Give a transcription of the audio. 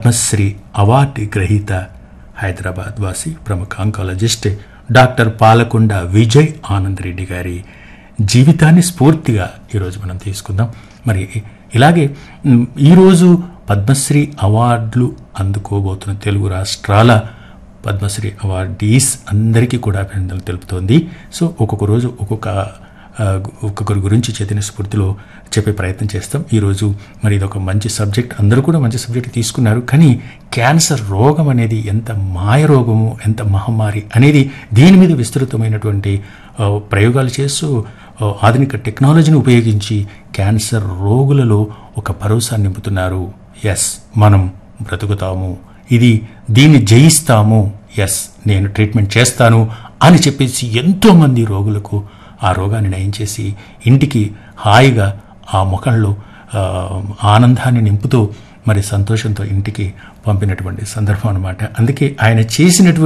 Padmashri award గ్రహీత హైదరాబాద్ వాసి ప్రముఖ ఆంకాలజిస్ట్ డాక్టర్ పాలకొండ విజయ్ ఆనంద్ రెడ్డి గారి జీవితాన్ని స్ఫూర్తిగా ఈరోజు మనం తీసుకుందాం మరి ఇలాగే మ్, ఈరోజు పద్మశ్రీ అవార్డులు అందుకోబోతున్న తెలుగు రాష్ట్రాల పద్మశ్రీ అవార్డీస్ అందరికీ కూడా అభినందనలు తెలుపుతోంది సో ఒక్కొక్క రోజు ఒక్కొక్క ఆ, ఒక్కొక్కరి గురించి చైతన్య స్ఫూర్తిలో చెప్పే ప్రయత్నం చేస్తాం ఈరోజు మరి ఇది ఒక మంచి సబ్జెక్ట్ అందరూ కూడా మంచి సబ్జెక్ట్ తీసుకున్నారు కానీ క్యాన్సర్ రోగం అనేది ఎంత మాయ రోగము ఎంత మహమ్మారి అనేది దీని మీద విస్తృతమైనటువంటి ఆ, ప్రయోగాలు చేస్తూ ఆ, ఆధునిక టెక్నాలజీని ఉపయోగించి క్యాన్సర్ రోగులలో ఒక భరోసా నింపుతున్నారు ఎస్ మనం బ్రతుకుతాము ఇది దీన్ని జయిస్తాము ఎస్ నేను ట్రీట్మెంట్ చేస్తాను అని చెప్పేసి ఎంతోమంది రోగులకు ఆ రోగాన్ని నయం చేసి ఇంటికి హాయిగా ఆ ముఖంలో ఆ, ఆనందాన్ని నింపుతూ మరి సంతోషంతో ఇంటికి పంపినటువంటి సందర్భం అనమాట అందుకే ఆయన చేసినటువంటి